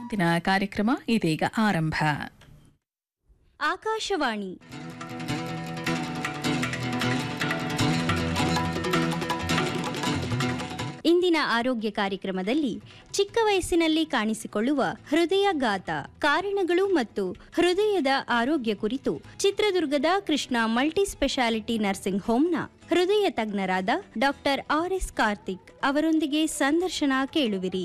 ದಿನ ಕಾರ್ಯಕ್ರಮ ಇದೀಗ ಆರಂಭ ಆಕಾಶವಾಣಿ ಇಂದಿನ ಆರೋಗ್ಯ ಕಾರ್ಯಕ್ರಮದಲ್ಲಿ ಚಿಕ್ಕ ವಯಸ್ಸಿನಲ್ಲಿ ಕಾಣಿಸಿಕೊಳ್ಳುವ ಹೃದಯಘಾತ ಕಾರಣಗಳು ಮತ್ತು ಹೃದಯದ ಆರೋಗ್ಯ ಕುರಿತು ಚಿತ್ರದುರ್ಗದ ಕೃಷ್ಣ ಮಲ್ಟಿ ಸ್ಪೆಷಾಲಿಟಿ ನರ್ಸಿಂಗ್ ಹೋಮ್ನ ಹೃದಯ ತಜ್ಞರಾದ ಡಾಕ್ಟರ್ ಆರ್ ಎಸ್ ಕಾರ್ತಿಕ್ ಅವರೊಂದಿಗೆ ಸಂದರ್ಶನ ಕೇಳುವಿರಿ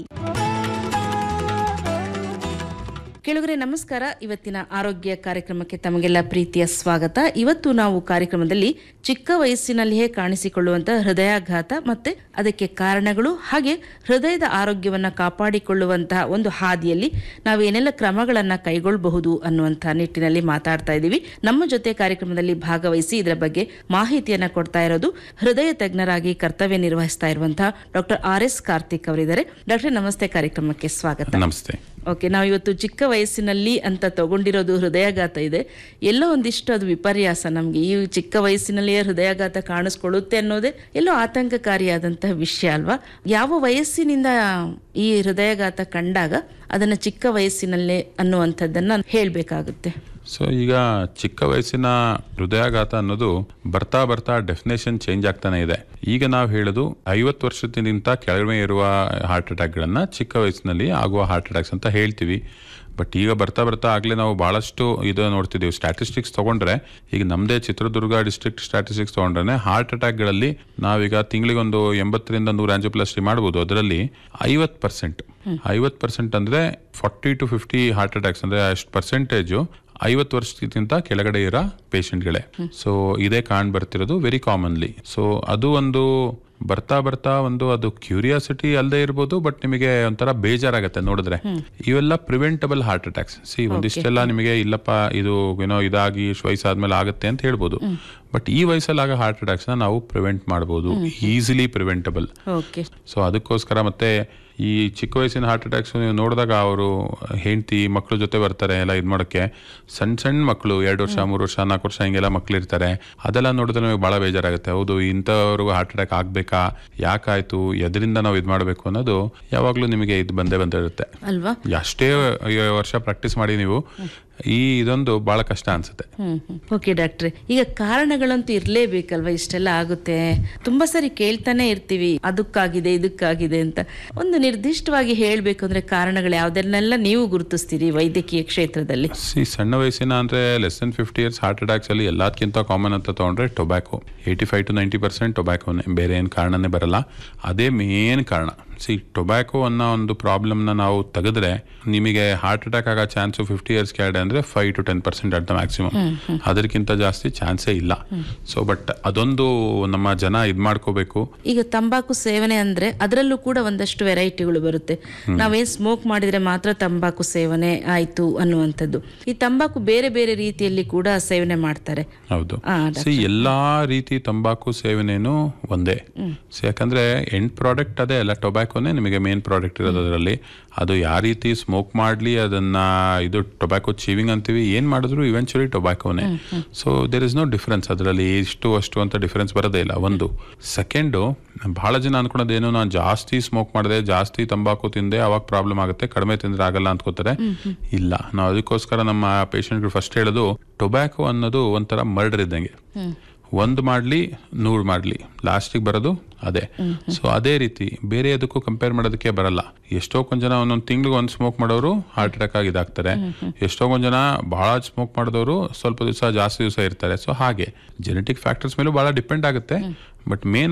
ಕೆಳಗರೆ ನಮಸ್ಕಾರ ಇವತ್ತಿನ ಆರೋಗ್ಯ ಕಾರ್ಯಕ್ರಮಕ್ಕೆ ತಮಗೆಲ್ಲ ಪ್ರೀತಿಯ ಸ್ವಾಗತ ಇವತ್ತು ನಾವು ಕಾರ್ಯಕ್ರಮದಲ್ಲಿ ಚಿಕ್ಕ ವಯಸ್ಸಿನಲ್ಲಿಯೇ ಕಾಣಿಸಿಕೊಳ್ಳುವಂತಹ ಹೃದಯಾಘಾತ ಮತ್ತೆ ಅದಕ್ಕೆ ಕಾರಣಗಳು ಹಾಗೆ ಹೃದಯದ ಆರೋಗ್ಯವನ್ನ ಕಾಪಾಡಿಕೊಳ್ಳುವಂತಹ ಒಂದು ಹಾದಿಯಲ್ಲಿ ನಾವು ಏನೆಲ್ಲ ಕ್ರಮಗಳನ್ನ ಕೈಗೊಳ್ಳಬಹುದು ಅನ್ನುವಂತಹ ನಿಟ್ಟಿನಲ್ಲಿ ಮಾತಾಡ್ತಾ ಇದ್ದೀವಿ ನಮ್ಮ ಜೊತೆ ಕಾರ್ಯಕ್ರಮದಲ್ಲಿ ಭಾಗವಹಿಸಿ ಇದರ ಬಗ್ಗೆ ಮಾಹಿತಿಯನ್ನ ಕೊಡ್ತಾ ಇರೋದು ಹೃದಯ ತಜ್ಞರಾಗಿ ಕರ್ತವ್ಯ ನಿರ್ವಹಿಸ್ತಾ ಇರುವಂತಹ ಡಾಕ್ಟರ್ ಆರ್ ಎಸ್ ಕಾರ್ತಿಕ್ ಅವರಿದ್ದಾರೆ ಡಾಕ್ಟರ್ ನಮಸ್ತೆ ಕಾರ್ಯಕ್ರಮಕ್ಕೆ ಸ್ವಾಗತ ನಮಸ್ತೆ ಓಕೆ ನಾವು ಇವತ್ತು ಚಿಕ್ಕ ವಯಸ್ಸಿನಲ್ಲಿ ಅಂತ ತಗೊಂಡಿರೋದು ಹೃದಯಾಘಾತ ಇದೆ ಎಲ್ಲೋ ಒಂದಿಷ್ಟು ಅದು ವಿಪರ್ಯಾಸ ನಮಗೆ ಈ ಚಿಕ್ಕ ವಯಸ್ಸಿನಲ್ಲಿಯೇ ಹೃದಯಾಘಾತ ಕಾಣಿಸ್ಕೊಳ್ಳುತ್ತೆ ಅನ್ನೋದೇ ಎಲ್ಲೋ ಆತಂಕಕಾರಿಯಾದಂತಹ ವಿಷಯ ಅಲ್ವಾ ಯಾವ ವಯಸ್ಸಿನಿಂದ ಈ ಹೃದಯಾಘಾತ ಕಂಡಾಗ ಅದನ್ನ ಚಿಕ್ಕ ವಯಸ್ಸಿನಲ್ಲೇ ಅನ್ನುವಂಥದ್ದನ್ನ ಹೇಳ್ಬೇಕಾಗುತ್ತೆ ಸೊ ಈಗ ಚಿಕ್ಕ ವಯಸ್ಸಿನ ಹೃದಯಾಘಾತ ಅನ್ನೋದು ಬರ್ತಾ ಬರ್ತಾ ಡೆಫಿನೇಷನ್ ಚೇಂಜ್ ಆಗ್ತಾನೆ ಇದೆ ಈಗ ನಾವು ಹೇಳೋದು ಐವತ್ತು ವರ್ಷದಿಂದ ಕೆಳಗೆ ಇರುವ ಹಾರ್ಟ್ ಅಟ್ಯಾಕ್ಗಳನ್ನ ಚಿಕ್ಕ ವಯಸ್ಸಿನಲ್ಲಿ ಆಗುವ ಹಾರ್ಟ್ ಅಟ್ಯಾಕ್ಸ್ ಅಂತ ಹೇಳ್ತೀವಿ ಬಟ್ ಈಗ ಬರ್ತಾ ಬರ್ತಾ ಆಗಲೇ ನಾವು ಭಾಳಷ್ಟು ಇದು ನೋಡ್ತಿದ್ದೀವಿ ಸ್ಟ್ಯಾಟಿಸ್ಟಿಕ್ಸ್ ತಗೊಂಡ್ರೆ ಈಗ ನಮ್ಮದೇ ಚಿತ್ರದುರ್ಗ ಡಿಸ್ಟ್ರಿಕ್ಟ್ ಸ್ಟ್ಯಾಟಿಸ್ಟಿಕ್ಸ್ ತಗೊಂಡ್ರೆ ಹಾರ್ಟ್ ಅಟ್ಯಾಕ್ಗಳಲ್ಲಿ ನಾವೀಗ ತಿಂಗಳಿಗೊಂದು ಎಂಬತ್ತರಿಂದ ನೂರು ಆಂಜಿಯೋಪ್ಲಾಸ್ಟಿ ಮಾಡ್ಬೋದು ಅದರಲ್ಲಿ ಐವತ್ತು ಪರ್ಸೆಂಟ್ ಐವತ್ತು ಪರ್ಸೆಂಟ್ ಅಂದರೆ forty to fifty heart attacks ಅಂದರೆ ಅಷ್ಟು ಪರ್ಸೆಂಟೇಜು ಐವತ್ತು ವರ್ಷಕ್ಕಿಂತ ಕೆಳಗಡೆ ಇರೋ ಪೇಷಂಟ್ಗಳೇ ಸೊ ಇದೇ ಕಾಣ್ ಬರ್ತಿರೋದು ವೆರಿ ಕಾಮನ್ಲಿ ಸೊ ಅದು ಒಂದು ಬರ್ತಾ ಬರ್ತಾ ಒಂದು ಅದು ಕ್ಯೂರಿಯಾಸಿಟಿ ಅಲ್ಲದೆ ಇರ್ಬೋದು ಬಟ್ ನಿಮಗೆ ಒಂಥರ ಬೇಜಾರಾಗತ್ತೆ ನೋಡಿದ್ರೆ ಇವೆಲ್ಲ ಪ್ರಿವೆಂಟಬಲ್ ಹಾರ್ಟ್ ಅಟ್ಯಾಕ್ಸ್ ಸಿ ಒಂದಿಷ್ಟೆಲ್ಲ ನಿಮಗೆ ಇಲ್ಲಪ್ಪ ಇದು ಏನೋ ಇದಾಗಿ ಇಷ್ಟು ವಯಸ್ಸಾದ್ಮೇಲೆ ಆಗುತ್ತೆ ಅಂತ ಹೇಳ್ಬೋದು ಬಟ್ ಈ ವಯಸ್ಸಲ್ಲಿ ಆಗೋ ಹಾರ್ಟ್ ಅಟ್ಯಾಕ್ಸ್ ನ ನಾವು ಪ್ರಿವೆಂಟ್ ಮಾಡ್ಬೋದು ಈಸಿಲಿ ಪ್ರಿವೆಂಟಬಲ್ ಓಕೆ ಸೊ ಅದಕ್ಕೋಸ್ಕರ ಮತ್ತೆ ಈ ಚಿಕ್ಕ ವಯಸ್ಸಿನ ಹಾರ್ಟ್ ಅಟ್ಯಾಕ್ಸ್ ನೀವು ನೋಡಿದಾಗ ಅವರು ಹೆಂಡತಿ ಮಕ್ಕಳ ಜೊತೆ ಬರ್ತಾರೆ ಎಲ್ಲ ಇದು ಮಾಡೋಕ್ಕೆ ಸಣ್ಣ ಸಣ್ಣ ಮಕ್ಕಳು ಎರಡು ವರ್ಷ ಮೂರು ವರ್ಷ ನಾಲ್ಕು ವರ್ಷ ಹಿಂಗೆಲ್ಲ ಮಕ್ಳು ಇರ್ತಾರೆ ಅದೆಲ್ಲ ನೋಡಿದ್ರೆ ನಮಗೆ ಭಾಳ ಬೇಜಾರಾಗುತ್ತೆ ಹೌದು ಇಂಥವ್ರಿಗೂ ಹಾರ್ಟ್ ಅಟ್ಯಾಕ್ ಆಗಬೇಕಾ ಯಾಕಾಯ್ತು ಎದರಿಂದ ನಾವು ಇದು ಮಾಡಬೇಕು ಅನ್ನೋದು ಯಾವಾಗಲೂ ನಿಮಗೆ ಇದು ಬಂದೇ ಬಂದಿರುತ್ತೆ ಅಲ್ವಾ ಎಷ್ಟೇ ವರ್ಷ ಪ್ರಾಕ್ಟೀಸ್ ಮಾಡಿ ನೀವು ಈ ಇದೊಂದು ಭಾಳ ಕಷ್ಟ ಅನ್ಸುತ್ತೆ ಹ್ಮ್ ಓಕೆ ಡಾಕ್ಟ್ರೆ ಈಗ ಕಾರಣಗಳಂತೂ ಇರ್ಲೇಬೇಕಲ್ವಾ ಇಷ್ಟೆಲ್ಲ ಆಗುತ್ತೆ ತುಂಬಾ ಸರಿ ಕೇಳ್ತಾನೆ ಇರ್ತೀವಿ ಅದಕ್ಕಾಗಿದೆ ಇದಕ್ಕಾಗಿದೆ ಅಂತ ಒಂದು ನಿರ್ದಿಷ್ಟವಾಗಿ ಹೇಳ್ಬೇಕು ಅಂದ್ರೆ ಕಾರಣಗಳು ಯಾವ್ದನ್ನೆಲ್ಲ ನೀವು ಗುರುತಿಸ್ತೀರಿ ವೈದ್ಯಕೀಯ ಕ್ಷೇತ್ರದಲ್ಲಿ ಸಿ ಸಣ್ಣ ವಯಸ್ಸಿನ ಅಂದ್ರೆ less than fifty years heart attacks ಅಲ್ಲಿ ಎಲ್ಲದಕ್ಕಿಂತ ಕಾಮನ್ ಅಂತ ತಗೊಂಡ್ರೆ tobacco eighty five to ninety percent ಟೊಬ್ಯಾಕೋನೇ ಬೇರೆ ಏನು ಕಾರಣನೇ ಬರಲ್ಲ ಅದೇ ಮೇನ್ ಕಾರಣ ಸಿ ಟೊಬ್ಯಾಕೋ ಅನ್ನೋ ಒಂದು ಪ್ರಾಬ್ಲಮ್ನ ನಾವು ತೆಗೆದ್ರೆ ನಿಮಗೆ ಹಾರ್ಟ್ ಅಟ್ಯಾಕ್ ಆಗೋ ಚಾನ್ಸು ಫಿಫ್ಟಿ ಇಯರ್ಸ್ ಕೆಳಗಡೆ ಅಂದ್ರೆ five to ten percent at the maximum ಅದಕ್ಕಿಂತ ಜಾಸ್ತಿ ಚಾನ್ಸೇ ಇಲ್ಲ ಸೊ ಬಟ್ ಅದೊಂದು ನಮ್ಮ ಜನ ಇದು ಮಾಡ್ಕೋಬೇಕು ಈಗ ತಂಬಾಕು ಸೇವನೆ ಅಂದ್ರೆ ಅದರಲ್ಲೂ ಕೂಡ ಒಂದಷ್ಟು ವೆರೈಟಿಗಳು ಬರುತ್ತೆ ನಾವೇನ್ ಸ್ಮೋಕ್ ಮಾಡಿದ್ರೆ ಮಾತ್ರ ತಂಬಾಕು ಸೇವನೆ ಆಯ್ತು ಅನ್ನುವಂಥದ್ದು ಈ ತಂಬಾಕು ಬೇರೆ ಬೇರೆ ರೀತಿಯಲ್ಲಿ ಕೂಡ ಸೇವನೆ ಮಾಡ್ತಾರೆ ಹೌದು ಆ, ಸಿ ಎಲ್ಲಾ ರೀತಿ ತಂಬಾಕು ಸೇವನೆನೂ ಒಂದೇ ಸೊ ಯಾಕಂದ್ರೆ ಎಂಡ್ ಪ್ರಾಡಕ್ಟ್ ಅದೇ ಅಲ್ಲ ಟೊಬ್ಯಾಕೋನೇ ನಿಮಗೆ ಮೇನ್ ಪ್ರಾಡಕ್ಟ್ ಇರೋದು ಅದರಲ್ಲಿ ಅದು ಯಾವ ರೀತಿ ಸ್ಮೋಕ್ ಮಾಡ್ಲಿ ಅದನ್ನ ಇದು ಟೊಬ್ಯಾಕೋ ಚೀವಿಂಗ್ ಅಂತೀವಿ ಏನ್ ಮಾಡಿದ್ರು eventually ಟೊಬ್ಯಾಕೋನೇ so there is no difference ಅದರಲ್ಲಿ ಇಷ್ಟು ಅಷ್ಟು ಅಂತ ಡಿಫ್ರೆನ್ಸ್ ಬರೋದೇ ಇಲ್ಲ ಒಂದು ಸೆಕೆಂಡು ಬಹಳ ಜನ ಅನ್ಕೊಳೋದೇನು ನಾನು ಜಾಸ್ತಿ ಸ್ಮೋಕ್ ಮಾಡಿದೆ ಜಾಸ್ತಿ ತಂಬಾಕು ತಿಂದೆ ಅವಾಗ ಪ್ರಾಬ್ಲಮ್ ಆಗುತ್ತೆ ಕಡಿಮೆ ತಿಂದ್ರೆ ಆಗಲ್ಲ ಅನ್ಕೋತಾರೆ ಇಲ್ಲ ನಾವು ಅದಕ್ಕೋಸ್ಕರ ನಮ್ಮ ಪೇಷಂಟ್ಗಳು ಫಸ್ಟ್ ಹೇಳೋದು ಟೊಬ್ಯಾಕೋ ಅನ್ನೋದು ಒಂಥರ ಮರ್ಡರ್ ಇದ್ದಂಗೆ ಒಂದು ಮಾಡಲಿ ನೂರು ಮಾಡಲಿ ಲಾಸ್ಟಿಗೆ ಬರೋದು ಅದೇ ಸೊ ಅದೇ ರೀತಿ ಬೇರೆ ಅದಕ್ಕೂ ಕಂಪೇರ್ ಮಾಡೋದಕ್ಕೆ ಬರಲ್ಲ ಎಷ್ಟೋ ಕೊಂದ್ ಜನ ಒಂದೊಂದು ತಿಂಗ್ಳಿಗೆ ಒಂದು ಸ್ಮೋಕ್ ಮಾಡೋರು ಹಾರ್ಟ್ ಅಟ್ಯಾಕ್ ಆಗಿ ಇದಾಗ್ತಾರೆ ಎಷ್ಟೋ ಕೊಂದ್ ಜನ ಬಹಳ ಸ್ಮೋಕ್ ಮಾಡಿದವರು ಸ್ವಲ್ಪ ದಿವಸ ಜಾಸ್ತಿ ದಿವಸ ಇರ್ತಾರೆ ಸೊ ಹಾಗೆ ಜೆನೆಟಿಕ್ ಫ್ಯಾಕ್ಟರ್ಸ್ ಮೇಲೂ ಬಹಳ ಡಿಪೆಂಡ್ ಆಗುತ್ತೆ ಬಟ್ ಮೇನ್